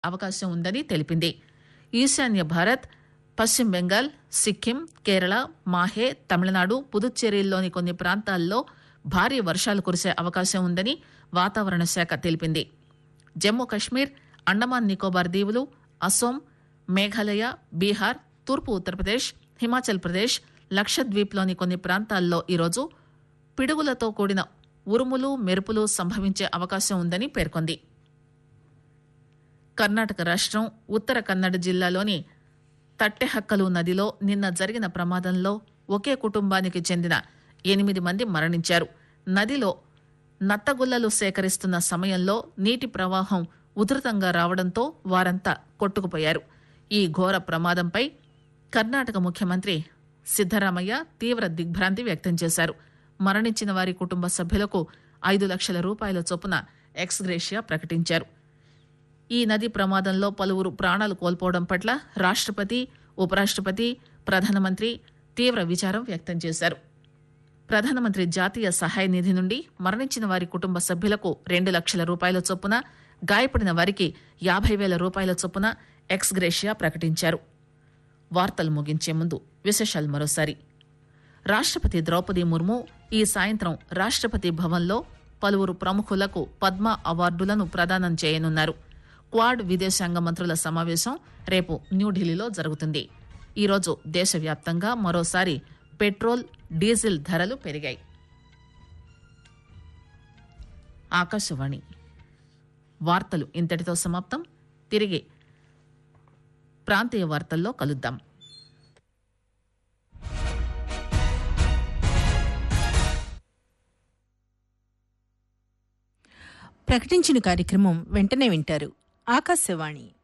అవకాశం ఉందని తెలిపింది ఈశాన్య భారత్ పశ్చిమ బెంగాల్ సిక్కిం కేరళ మాహే తమిళనాడు పుదుచ్చేరిల్లోని కొన్ని ప్రాంతాల్లో భారీ వర్షాలు కురిసే అవకాశం ఉందని వాతావరణ శాఖ తెలిపింది జమ్మూ కశ్మీర్ అండమాన్ నికోబార్ దీవులు అసోం మేఘాలయ బీహార్ తూర్పు ఉత్తరప్రదేశ్ హిమాచల్ ప్రదేశ్ లక్షద్వీప్లోని కొన్ని ప్రాంతాల్లో ఈరోజు పిడుగులతో కూడిన ఉరుములు మెరుపులు సంభవించే అవకాశం ఉందని పేర్కొంది కర్ణాటక రాష్ట్రం ఉత్తర కన్నడ జిల్లాలోని తట్టెహక్కలు నదిలో నిన్న జరిగిన ప్రమాదంలో ఒకే కుటుంబానికి చెందిన ఎనిమిది మంది మరణించారు నదిలో నత్తగుల్లలు సేకరిస్తున్న సమయంలో నీటి ప్రవాహం ఉధృతంగా రావడంతో వారంతా కొట్టుకుపోయారు ఈ ఘోర ప్రమాదంపై కర్ణాటక ముఖ్యమంత్రి సిద్దరామయ్య తీవ్ర దిగ్భ్రాంతి వ్యక్తం చేశారు మరణించిన వారి కుటుంబ సభ్యులకు ఐదు లక్షల రూపాయల చొప్పున ఎక్స్గ్రేషియా ప్రకటించారు ఈ నది ప్రమాదంలో పలువురు ప్రాణాలు కోల్పోవడం పట్ల రాష్ట్రపతి ఉపరాష్ట్రపతి ప్రధానమంత్రి తీవ్ర విచారం వ్యక్తం చేశారు ప్రధానమంత్రి జాతీయ సహాయ నిధి నుండి మరణించిన వారి కుటుంబ సభ్యులకు రెండు లక్షల రూపాయల చొప్పున గాయపడిన వారికి యాభై వేల రూపాయల చొప్పున ఎక్స్గ్రేషియా ప్రకటించారు వార్తలు ముగించే ముందు విశేషాలు మరోసారి రాష్ట్రపతి ద్రౌపది ముర్ము ఈ సాయంత్రం రాష్ట్రపతి భవన్లో పలువురు ప్రముఖులకు పద్మ అవార్డులను ప్రదానం చేయనున్నారు క్వాడ్ విదేశాంగ మంత్రుల సమావేశం రేపు న్యూఢిల్లీలో జరుగుతుంది ఈరోజు దేశవ్యాప్తంగా మరోసారి పెట్రోల్ డీజిల్ ధరలు పెరిగాయి ఆకాశవాణి వార్తలు ఇంతటితో సమాప్తం తిరిగి ప్రాంతీయ వార్తల్లో కలుద్దాం ప్రకటించిన కార్యక్రమం వెంటనే వింటారు ఆకాశవాణి